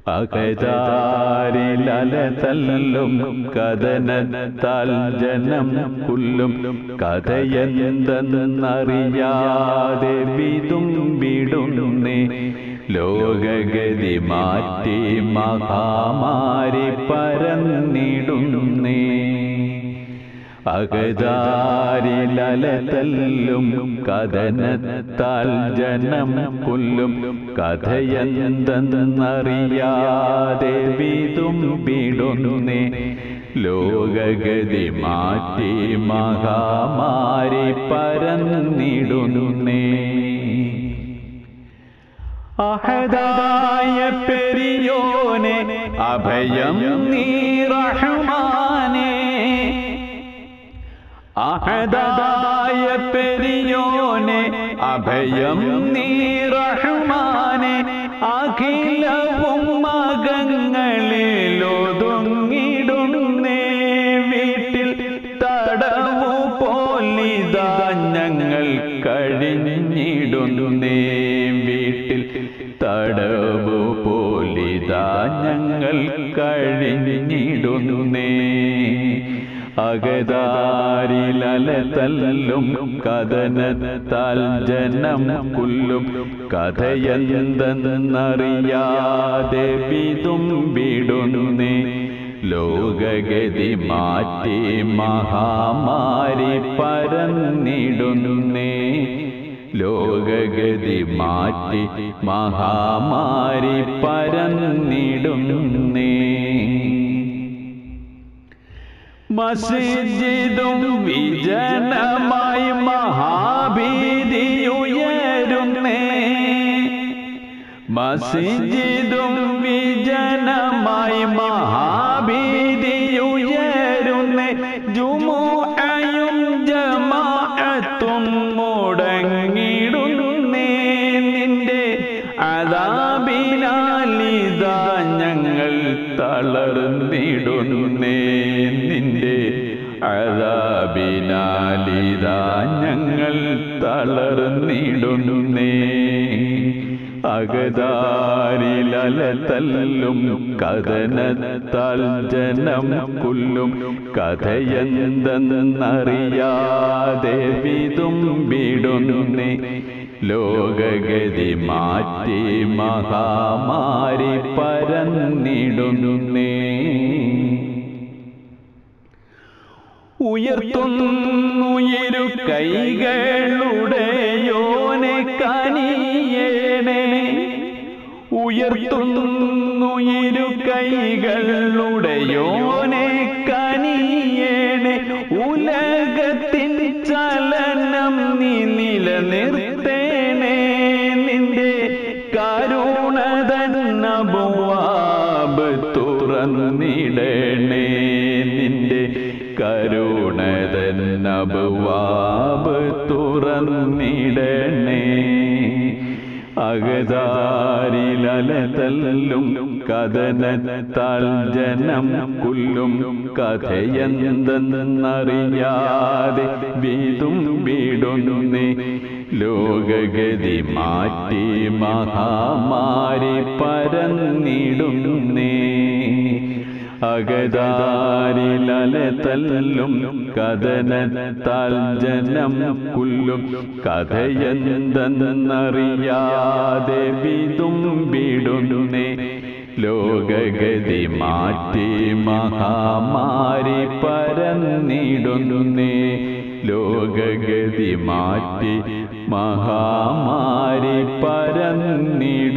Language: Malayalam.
അകതാരിലതല്ലും കഥനത്താൽ ജനം പുല്ലും കഥയെന്തെന്നറിയാതെ വിതുമ്പിടുന്നേ ലോകഗതി മാറ്റി മഹാമാരി പരന്നിടുന്നേ അകതാരിലതല്ലും കഥനത്താൽ ജനം പുല്ലും കഥയെന്തെന്നറിയാതെ വിതുമ്പിടുന്നേ ലോകഗതി മാറ്റി മഹാമാരി പരന്നിടുന്നേ അഹദായ പെരിയോനെ അഭയം നീ റഹ്മാനേ അഹദായ പെരിയോനെ അഭയം നീ റഹ്മാനെ അഖിലവും മകങ്ങളിലൊതുങ്ങിടുന്നേ വീട്ടിൽ തടവു പോലിതാ ഞങ്ങൾ കഴിഞ്ഞിടുന്നേ വീട്ടിൽ തടവു പോലിതാ ഞങ്ങൾ കഴിഞ്ഞിടുന്നേ അകതാരിലതല്ലും കഥനത്താൽ ജനം പുല്ലും കഥയെന്തെന്നറിയാതെ വിതുമ്പിടുന്നേ ലോകഗതി മാറ്റി മഹാമാരി പരന്നിടുന്നേ ലോകഗതി മാറ്റി മഹാമാരി പരന്നിടുന്നേ മസ്ജിദും വിജനമായി മഹാഭീതിയുയരുന്നേ മസ്ജിദും വിജനമായി മഹാഭീതിയുയരുന്നേ ജുമുഅയും ജമാഅത്തും മുടങ്ങിടുന്നേ നിന്റെ അതാബിനാലിതാ ഞങ്ങൾ തളർന്നിടുന്നേ നിന്റെ അതാബിനാലിതാ ഞങ്ങൾ തളർന്നിടുന്നേ അകതാരിലതല്ലും കഥനത്താൽ ജനം പുല്ലും കഥയെന്തെന്നറിയാതെ വിതുമ്പിടുന്നേ ലോകഗതി മാറ്റി മഹാമാരി പരന്നിടുന്നേ ഉയർത്തുന്നുയിരു കൈകളുടെ യോനെ കനിയേണേ ഉയർത്തുന്നുയിരു കൈകളുടെ യോനെ കനിയേണേ ഉലകത്തിൻ ചലനം നീ നിലനിർത്തേണേ നിന്റെ കരുണതന്നബുവാബ് തുറന്നിടണേ നിന്റെ കരുണതന്നബുവാബ് തുറന്നിടണേ അകതാരിലതല്ലും കഥനത്താൽ ജനം പുല്ലും കഥയെന്തെന്നറിയാതെ വീതും വീടുന്നേ ലോകഗതി മാറ്റി മഹാമാരി പരന്നിടുന്നേ അകതാരിലതല്ലും കഥനത്താൽ ജനം പുല്ലും കഥയെന്തെന്നറിയാതെ വിതുമ്പിടുന്നേ ലോകഗതി മാറ്റി മഹാമാരി പരന്നിടുന്നേ ലോകഗതി മാറ്റി മഹാമാരി പരന്നിടുന്നേ